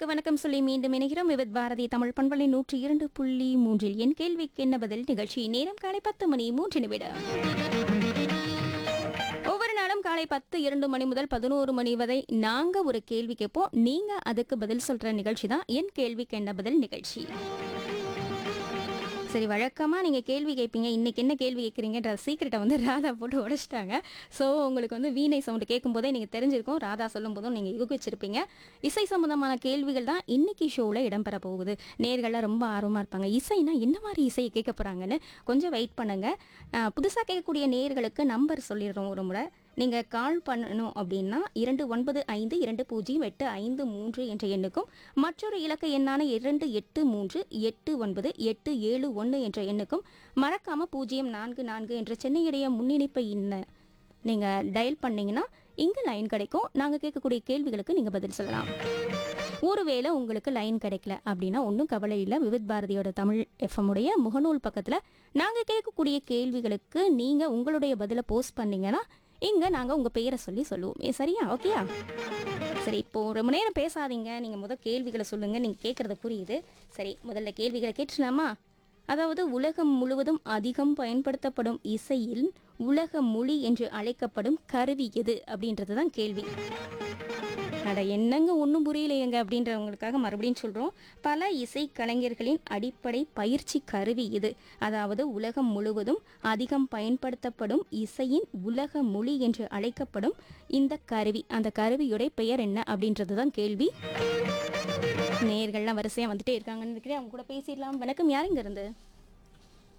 நேர்களுக்கு வணக்கம் சொல்லி மீண்டும் இணைகிறோம் விவித் பாரதி தமிழ் பண்பலை நூற்றி இரண்டு புள்ளி மூன்றில் என் கேள்விக்கு என்ன பதில் நிகழ்ச்சி நேரம் காலை பத்து மணி மூன்று நிமிடம் ஒவ்வொரு நாளும் காலை பத்து இரண்டு மணி முதல் பதினோரு மணி வரை நாங்க ஒரு கேள்வி கேட்போம் நீங்க அதுக்கு பதில் சொல்ற நிகழ்ச்சி தான் என் கேள்விக்கு என்ன பதில் நிகழ்ச்சி சரி வழக்கமாக நீங்கள் கேள்வி கேட்பீங்க இன்னைக்கு என்ன கேள்வி கேட்குறீங்கன்ற சீக்கிரட்டை வந்து ராதா போட்டு உடைச்சிட்டாங்க ஸோ உங்களுக்கு வந்து வீணை சவுண்டு கேட்கும்போதே நீங்கள் தெரிஞ்சிருக்கும் ராதா சொல்லும் போதும் நீங்கள் யூகிச்சிருப்பீங்க இசை சம்பந்தமான கேள்விகள் தான் இன்னைக்கு ஷோவில் இடம்பெற போகுது நேர்கள்லாம் ரொம்ப ஆர்வமாக இருப்பாங்க இசைனா என்ன மாதிரி இசையை கேட்க போகிறாங்கன்னு கொஞ்சம் வெயிட் பண்ணுங்க புதுசாக கேட்கக்கூடிய நேர்களுக்கு நம்பர் சொல்லிடுறோம் ஒரு முறை நீங்கள் கால் பண்ணணும் அப்படின்னா இரண்டு ஒன்பது ஐந்து இரண்டு பூஜ்ஜியம் எட்டு ஐந்து மூன்று என்ற எண்ணுக்கும் மற்றொரு இலக்க எண்ணான இரண்டு எட்டு மூன்று எட்டு ஒன்பது எட்டு ஏழு ஒன்று என்ற எண்ணுக்கும் மறக்காம பூஜ்ஜியம் நான்கு நான்கு என்ற சென்னையுடைய முன்னிணைப்பை இன்ன நீங்கள் டயல் பண்ணீங்கன்னா இங்கே லைன் கிடைக்கும் நாங்கள் கேட்கக்கூடிய கேள்விகளுக்கு நீங்கள் பதில் சொல்லலாம் ஒருவேளை உங்களுக்கு லைன் கிடைக்கல அப்படின்னா ஒன்றும் கவலை இல்லை விவித் பாரதியோட தமிழ் எஃப்எம் உடைய முகநூல் பக்கத்தில் நாங்கள் கேட்கக்கூடிய கேள்விகளுக்கு நீங்கள் உங்களுடைய பதிலை போஸ்ட் பண்ணீங்கன்னா இங்கே நாங்கள் உங்கள் பெயரை சொல்லி சொல்லுவோம் ஏ, சரியா ஓகேயா சரி இப்போ ரொம்ப நேரம் பேசாதீங்க நீங்கள் முதல் கேள்விகளை சொல்லுங்கள் நீங்கள் கேட்குறது புரியுது சரி முதல்ல கேள்விகளை கேட்டுலாமா அதாவது உலகம் முழுவதும் அதிகம் பயன்படுத்தப்படும் இசையில் உலக மொழி என்று அழைக்கப்படும் கருவி எது அப்படின்றது தான் கேள்வி அட என்னங்க ஒன்றும் புரியலையேங்க அப்படின்றவங்களுக்காக மறுபடியும் சொல்கிறோம் பல இசை கலைஞர்களின் அடிப்படை பயிற்சி கருவி இது அதாவது உலகம் முழுவதும் அதிகம் பயன்படுத்தப்படும் இசையின் உலக மொழி என்று அழைக்கப்படும் இந்த கருவி அந்த கருவியுடைய பெயர் என்ன அப்படின்றது தான் கேள்வி நேர்கள்லாம் வரிசையாக வந்துட்டே இருக்காங்கன்னு நினைக்கிறேன் அவங்க கூட பேசிடலாம் வணக்கம் யாருங்க இருந்து